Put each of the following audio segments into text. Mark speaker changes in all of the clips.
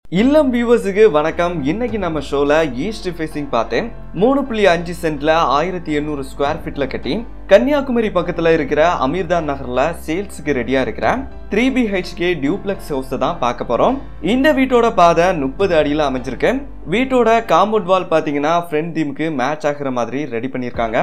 Speaker 1: இல்லம் வியூவர்ஸுக்கு வணக்கம் இன்னைக்கு நம்ம ஷோல ஈஸ்ட் ஃபேசிங் பார்த்தேன் மூணு புள்ளி அஞ்சு சென்ட்ல ஆயிரத்தி எண்ணூறு ஸ்கொயர் ஃபீட்ல கட்டி கன்னியாகுமரி பக்கத்துல இருக்கிற அமீர்தான் நகர்ல சேல்ஸுக்கு ரெடியா இருக்கிற த்ரீ பிஹெச்கே டியூப்ளெக்ஸ் ஹவுஸ் தான் பார்க்க போறோம் இந்த வீட்டோட பாதை முப்பது அடியில அமைஞ்சிருக்கு வீட்டோட காம்பவுண்ட் வால் பாத்தீங்கன்னா ஃப்ரண்ட் தீமுக்கு மேட்ச் ஆகுற மாதிரி ரெடி பண்ணியிருக்காங்க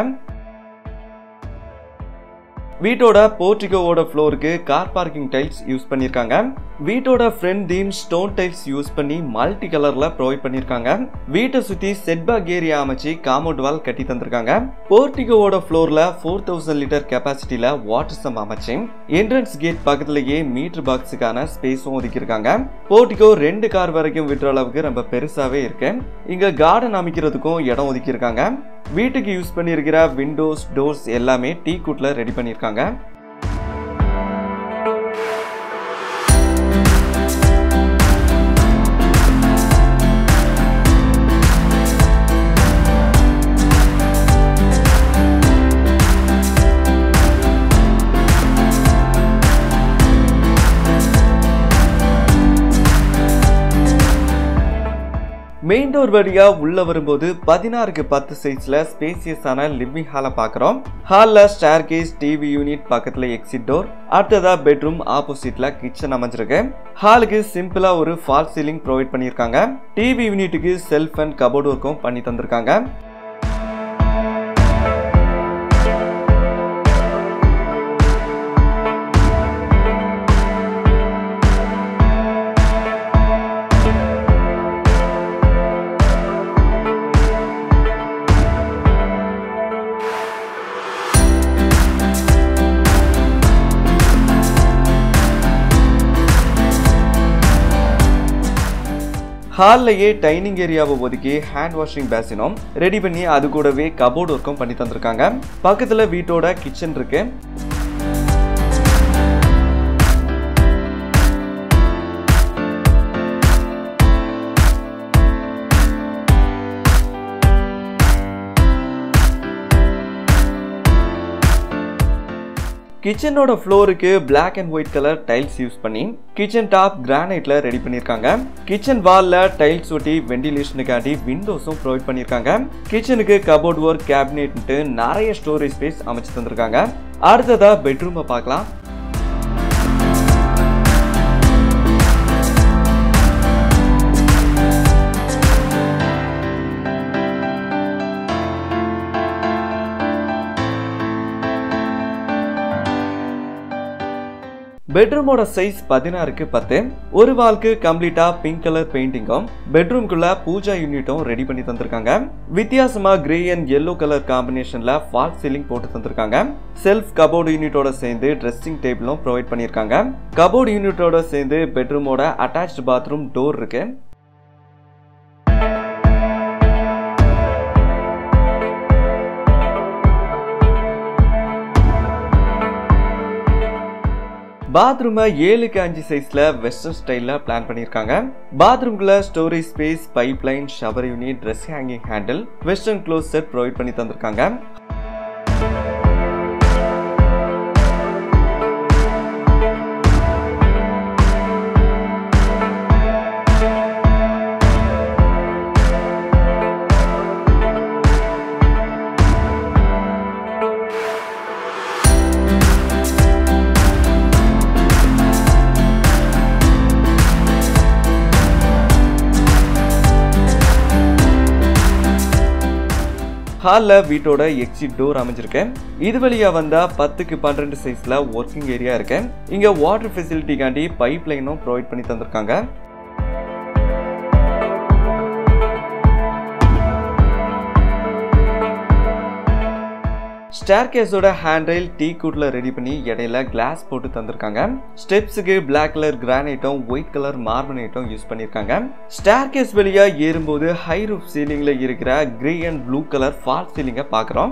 Speaker 1: வீட்டோட போர்டிகோவோட ஃப்ளோருக்கு கார் பார்க்கிங் டைல்ஸ் யூஸ் பண்ணியிருக்காங்க வீட்டோட front theme stone tiles use பண்ணி மல்டி கலர்ல ப்ரொவைட் பண்ணியிருக்காங்க வீட்டை சுத்தி செட்பேக் ஏரியா அமைச்சு காம்பவுண்ட் வால் கட்டி தந்திருக்காங்க போர்டிகோவோட ஃப்ளோர்ல ஃபோர் தௌசண்ட் லிட்டர் கெப்பாசிட்டியில வாட்டர் சம் அமைச்சு என்ட்ரன்ஸ் கேட் பக்கத்துலயே மீட்டர் பாக்ஸுக்கான ஸ்பேஸும் ஒதுக்கியிருக்காங்க போர்டிகோ ரெண்டு கார் வரைக்கும் விட்டுற அளவுக்கு ரொம்ப பெருசாவே இருக்கு இங்க கார்டன் அமைக்கிறதுக்கும் இடம் ஒதுக்கியிருக்காங்க வீட்டுக்கு யூஸ் பண்ணியிருக்கிற விண்டோஸ் டோர்ஸ் எல்லாமே டீ குட்ல ரெடி பண்ணியிருக்காங்க மெயின் டோர் வழியா உள்ள வரும்போது பதினாறுக்கு பத்து சைஸ்ல ஸ்பேசியஸான லிவிங் ஹாலை பார்க்குறோம் ஹால்ல ஸ்டேர் கேஸ் டிவி யூனிட் பக்கத்துல எக்ஸிட் டோர் அடுத்ததா பெட்ரூம் ஆப்போசிட்ல கிச்சன் அமைஞ்சிருக்கு ஹாலுக்கு சிம்பிளா ஒரு ஃபால் சீலிங் ப்ரொவைட் பண்ணியிருக்காங்க டிவி யூனிட்டுக்கு செல்ஃப் அண்ட் கபோர்ட் ஒர்க்கும் பண்ணி தந்திருக்காங்க ஹால்லையே டைனிங் ஏரியாவை ஒதுக்கி ஹேண்ட் வாஷிங் பேசினும் ரெடி பண்ணி அது கூடவே கபோர்ட் ஒர்க்கும் பண்ணி தந்திருக்காங்க பக்கத்துல வீட்டோட கிச்சன் இருக்கு கிச்சனோட ஃப்ளோருக்கு black and white colour tiles use பண்ணி கிச்சன் டாப் கிரானைட்ல ரெடி பண்ணியிருக்காங்க கிச்சன் வால்ல டைல்ஸ் ஒட்டி வெண்டிலேஷனுக்காண்டி விண்டோஸும் ப்ரொவைட் பண்ணியிருக்காங்க கிச்சனுக்கு கபோர்ட் ஒர்க் கேபினெட்ன்ட்டு நிறைய ஸ்டோரேஜ் ஸ்பேஸ் அமைச்சு தந்திருக்காங்க அடுத்ததா பெட்ரூமை பார்க்கலாம் பெட்ரூமோட சைஸ் பதினாறுக்கு பத்து ஒரு வால்க்கு கம்ப்ளீட்டா பிங்க் கலர் பெயிண்டிங்கும் பெட்ரூம்குள்ள பூஜா யூனிட்டும் ரெடி பண்ணி தந்திருக்காங்க வித்தியாசமா கிரே அண்ட் எல்லோ கலர் காம்பினேஷன்ல ஃபால் சீலிங் போட்டு தந்திருக்காங்க செல்ஃப் கபோர்டு யூனிட்டோட சேர்ந்து ட்ரெஸ்ஸிங் டேபிளும் ப்ரொவைட் பண்ணியிருக்காங்க கபோர்டு யூனிட்டோட சேர்ந்து பெட்ரூமோட அட்டாச்ட் பாத்ரூம் டோர் இருக்கு பாத்ரூமை ஏழுக்கு அஞ்சு சைஸ்ல வெஸ்டர்ன் ஸ்டைல்ல பிளான் பண்ணியிருக்காங்க பாத்ரூம்குள்ள storage space pipe line shower unit dress hanging handle western closet provide பண்ணி தந்திருக்காங்க ஹாலில் வீட்டோட எக்ஸிட் டோர் அமைஞ்சிருக்கேன் இது வழியா வந்தா பத்துக்கு பன்னிரெண்டு சைஸ்ல ஒர்க்கிங் ஏரியா இருக்கு இங்க வாட்டர் ஃபெசிலிட்டிக்காண்டி பைப் லைனும் ப்ரொவைட் பண்ணி தந்திருக்காங்க ஸ்டேர் கேஸோட ஹேண்ட்ரைல் டீ கூட்ல ரெடி பண்ணி இடையில கிளாஸ் போட்டு தந்திருக்காங்க ஸ்டெப்ஸுக்கு பிளாக் கலர் கிரானைட்டும் ஒயிட் கலர் மார்பனேட்டும் யூஸ் பண்ணிருக்காங்க ஸ்டேர் கேஸ் வழியா ஏறும்போது ஹை ரூப் சீலிங்ல இருக்கிற grey and blue colour false சீலிங்கை பார்க்குறோம்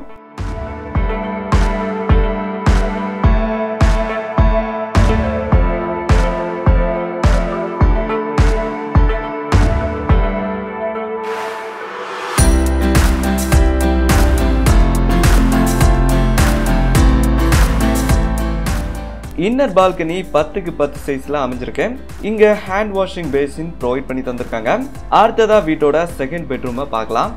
Speaker 1: இன்னர் பால்கனி பத்துக்கு பத்து சைஸ்ல அமைஞ்சிருக்கு இங்க ஹேண்ட் வாஷிங் பேசின் ப்ரொவைட் பண்ணி தந்திருக்காங்க அடுத்ததா வீட்டோட செகண்ட் பெட்ரூமை பார்க்கலாம்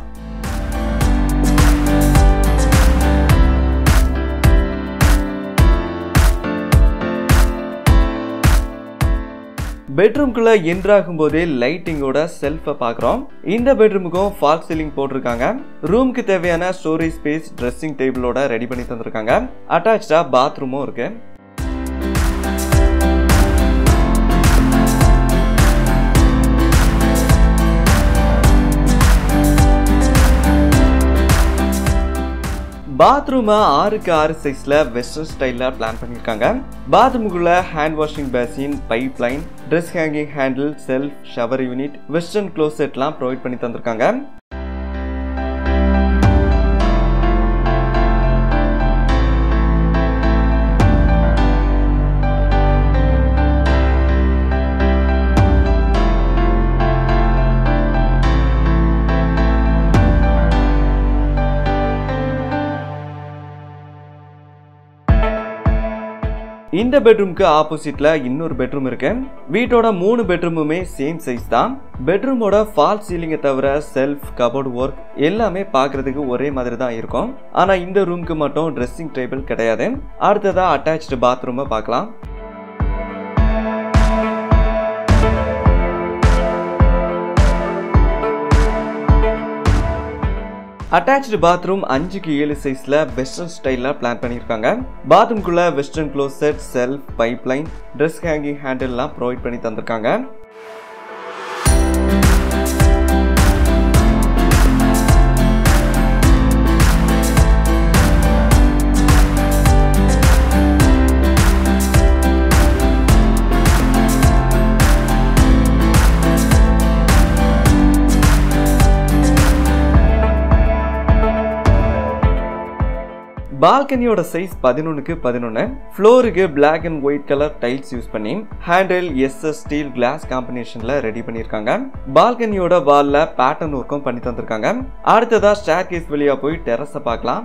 Speaker 1: பெட்ரூம்குள்ள என்ட்ராகும் போதே லைட்டிங்கோட செல்ஃபை பார்க்குறோம் இந்த பெட்ரூமுக்கும் ஃபால் சீலிங் போட்டிருக்காங்க ரூமுக்கு தேவையான ஸ்டோரேஜ் ஸ்பேஸ் ட்ரெஸ்ஸிங் டேபிளோட ரெடி பண்ணி தந்திருக்காங்க அட்டாச்சா பாத்ரூமும் இருக்கு பாத்ரூமை ஆறுக்கு ஆறு சைஸில் வெஸ்டர்ன் ஸ்டைலில் பிளான் பண்ணியிருக்காங்க பாத்ரூமுக்குள்ள hand washing basin pipe line dress hanging handle shelf shower unit western க்ளோசெட்லாம் ப்ரொவைட் பண்ணி தந்திருக்காங்க இந்த பெட்ரூம்க்கு ஆப்போசிட்ல இன்னொரு பெட்ரூம் இருக்கு வீட்டோட மூணு பெட்ரூமுமே சேம் சைஸ் தான் பெட்ரூமோட ஃபால் சீலிங்கை தவிர செல்ஃப் கபோர்ட் ஒர்க் எல்லாமே பார்க்கறதுக்கு ஒரே மாதிரி தான் இருக்கும் ஆனா இந்த ரூம்க்கு மட்டும் ட்ரெஸ்ஸிங் டேபிள் கிடையாது அடுத்ததா அட்டாச்சு பாத்ரூமை பார்க்கலாம் அட்டாச்சு பாத்ரூம் அஞ்சுக்கு ஏழு சைஸ்ல வெஸ்டர்ன் ஸ்டைல்ல பிளான் பண்ணியிருக்காங்க பாத்ரூம்குள்ள western closet shelf pipe line dress hanging ஹேண்டில்லாம் ப்ரொவைட் பண்ணி தந்திருக்காங்க பால்கனியோட சைஸ் பதினொன்னுக்கு பதினொன்று ஃப்ளோருக்கு black and white colour tiles use பண்ணி ஹேண்டில் எஸ்எஸ் ஸ்டீல் கிளாஸ் காம்பினேஷன்ல ரெடி பண்ணியிருக்காங்க பால்கனியோட வால்ல பேட்டர்ன் ஒர்க்கும் பண்ணி தந்திருக்காங்க அடுத்ததா ஸ்டேர் கேஸ் வழியா போய் டெரஸை பார்க்கலாம்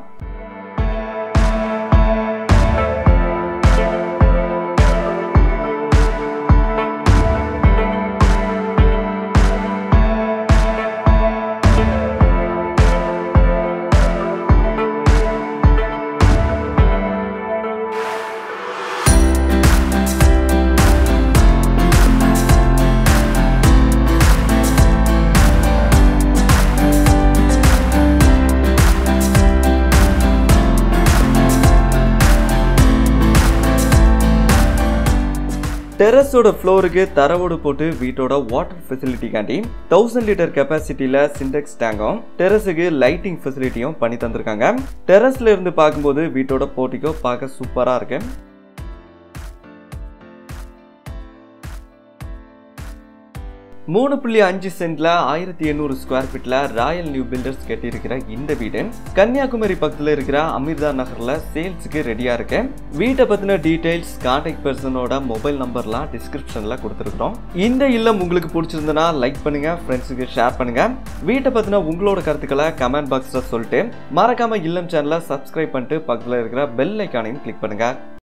Speaker 1: டெரஸோட ஃப்ளோருக்கு தரவோடு போட்டு வீட்டோட வாட்டர் ஃபெசிலிட்டிக்காண்டி தௌசண்ட் லிட்டர் கெப்பாசிட்டியில் சிண்டெக்ஸ் டேங்கும் டெரஸுக்கு லைட்டிங் ஃபெசிலிட்டியும் பண்ணி தந்திருக்காங்க டெரஸ்ல இருந்து பார்க்கும்போது வீட்டோட போட்டிக்கோ பார்க்க சூப்பராக இருக்கு மூணு புள்ளி அஞ்சு சென்ட்ல ஆயிரத்தி எண்ணூறு ஸ்கொயர் ஃபீட்ல ராயல் நியூ பில்டர்ஸ் கட்டியிருக்கிற இந்த வீடு கன்னியாகுமரி பக்கத்துல இருக்கிற அமிர்தா நகர்ல சேல்ஸுக்கு ரெடியா இருக்கு வீட்டை பத்தின டீடைல்ஸ் கான்டாக்ட் பர்சனோட மொபைல் நம்பர்லாம் டிஸ்கிரிப்ஷன்ல கொடுத்துருக்கோம் இந்த இல்லம் உங்களுக்கு பிடிச்சிருந்தனா லைக் பண்ணுங்க ஃப்ரெண்ட்ஸுக்கு ஷேர் பண்ணுங்க வீட்டை பத்தின உங்களோட கருத்துக்களை கமெண்ட் பாக்ஸ்ல சொல்லிட்டு மறக்காம இல்லம் சேனலை சப்ஸ்கிரைப் பண்ணிட்டு பக்கத்துல இருக்கிற பெல் ஐக்கானையும் கிளிக் பண்ணுங்க